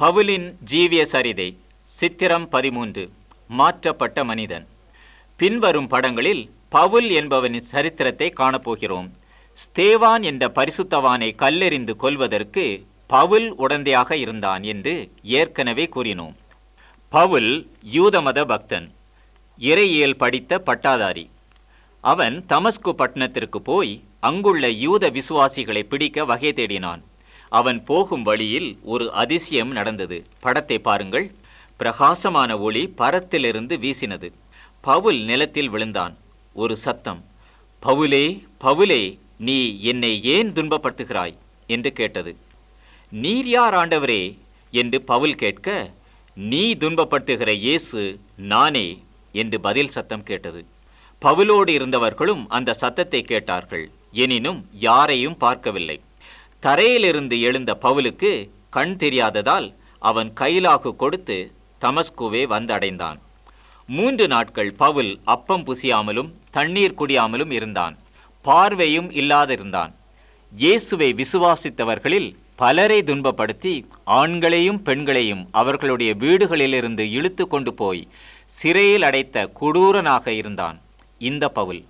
பவுலின் ஜீவிய சரிதை சித்திரம் பதிமூன்று மாற்றப்பட்ட மனிதன் பின்வரும் படங்களில் பவுல் என்பவனின் சரித்திரத்தை காணப்போகிறோம் ஸ்தேவான் என்ற பரிசுத்தவானை கல்லெறிந்து கொல்வதற்கு பவுல் உடந்தையாக இருந்தான் என்று ஏற்கனவே கூறினோம் பவுல் யூதமத பக்தன் இறையியல் படித்த பட்டாதாரி அவன் தமஸ்கு பட்டணத்திற்கு போய் அங்குள்ள யூத விசுவாசிகளை பிடிக்க வகை தேடினான் அவன் போகும் வழியில் ஒரு அதிசயம் நடந்தது படத்தை பாருங்கள் பிரகாசமான ஒளி பரத்திலிருந்து வீசினது பவுல் நிலத்தில் விழுந்தான் ஒரு சத்தம் பவுலே பவுலே நீ என்னை ஏன் துன்பப்படுத்துகிறாய் என்று கேட்டது நீர் யார் ஆண்டவரே என்று பவுல் கேட்க நீ துன்பப்படுத்துகிற இயேசு நானே என்று பதில் சத்தம் கேட்டது பவுலோடு இருந்தவர்களும் அந்த சத்தத்தை கேட்டார்கள் எனினும் யாரையும் பார்க்கவில்லை தரையிலிருந்து எழுந்த பவுலுக்கு கண் தெரியாததால் அவன் கைலாகு கொடுத்து தமஸ்குவே வந்தடைந்தான் மூன்று நாட்கள் பவுல் அப்பம் புசியாமலும் தண்ணீர் குடியாமலும் இருந்தான் பார்வையும் இல்லாதிருந்தான் இயேசுவை விசுவாசித்தவர்களில் பலரை துன்பப்படுத்தி ஆண்களையும் பெண்களையும் அவர்களுடைய வீடுகளிலிருந்து இழுத்து கொண்டு போய் சிறையில் அடைத்த கொடூரனாக இருந்தான் இந்த பவுல்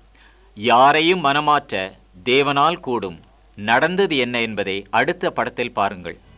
யாரையும் மனமாற்ற தேவனால் கூடும் நடந்தது என்ன என்பதை அடுத்த படத்தில் பாருங்கள்